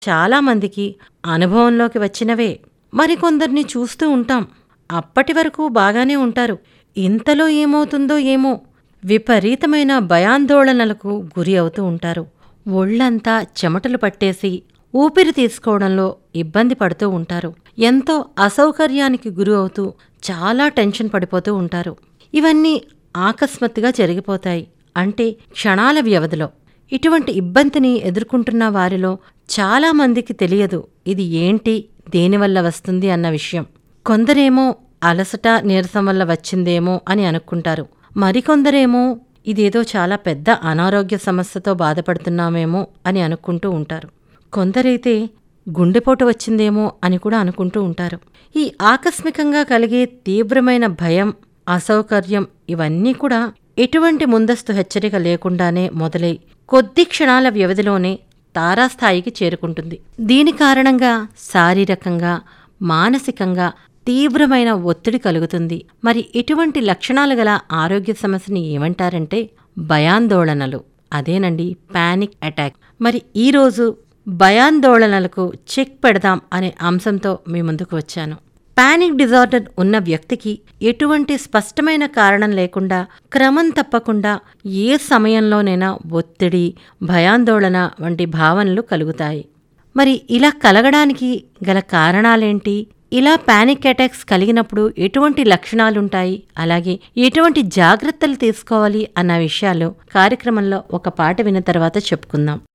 చాలామందికి అనుభవంలోకి వచ్చినవే మరికొందరిని చూస్తూ ఉంటాం అప్పటి వరకు బాగానే ఉంటారు ఇంతలో ఏమవుతుందో ఏమో విపరీతమైన భయాందోళనలకు గురి అవుతూ ఉంటారు ఒళ్ళంతా చెమటలు పట్టేసి ఊపిరి తీసుకోవడంలో ఇబ్బంది పడుతూ ఉంటారు ఎంతో అసౌకర్యానికి గురి అవుతూ చాలా టెన్షన్ పడిపోతూ ఉంటారు ఇవన్నీ ఆకస్మాత్తుగా జరిగిపోతాయి అంటే క్షణాల వ్యవధిలో ఇటువంటి ఇబ్బందిని ఎదుర్కొంటున్న వారిలో చాలామందికి తెలియదు ఇది ఏంటి దేనివల్ల వస్తుంది అన్న విషయం కొందరేమో అలసట నీరసం వల్ల వచ్చిందేమో అని అనుకుంటారు మరికొందరేమో ఇదేదో చాలా పెద్ద అనారోగ్య సమస్యతో బాధపడుతున్నామేమో అని అనుకుంటూ ఉంటారు కొందరైతే గుండెపోటు వచ్చిందేమో అని కూడా అనుకుంటూ ఉంటారు ఈ ఆకస్మికంగా కలిగే తీవ్రమైన భయం అసౌకర్యం ఇవన్నీ కూడా ఎటువంటి ముందస్తు హెచ్చరిక లేకుండానే మొదలై కొద్ది క్షణాల వ్యవధిలోనే తారాస్థాయికి చేరుకుంటుంది దీని కారణంగా శారీరకంగా మానసికంగా తీవ్రమైన ఒత్తిడి కలుగుతుంది మరి ఇటువంటి లక్షణాలు గల ఆరోగ్య సమస్యని ఏమంటారంటే భయాందోళనలు అదేనండి పానిక్ అటాక్ మరి ఈరోజు భయాందోళనలకు చెక్ పెడదాం అనే అంశంతో మీ ముందుకు వచ్చాను పానిక్ డిజార్డర్ ఉన్న వ్యక్తికి ఎటువంటి స్పష్టమైన కారణం లేకుండా క్రమం తప్పకుండా ఏ సమయంలోనైనా ఒత్తిడి భయాందోళన వంటి భావనలు కలుగుతాయి మరి ఇలా కలగడానికి గల కారణాలేంటి ఇలా పానిక్ అటాక్స్ కలిగినప్పుడు ఎటువంటి లక్షణాలుంటాయి అలాగే ఎటువంటి జాగ్రత్తలు తీసుకోవాలి అన్న విషయాలు కార్యక్రమంలో ఒక పాట విన్న తర్వాత చెప్పుకుందాం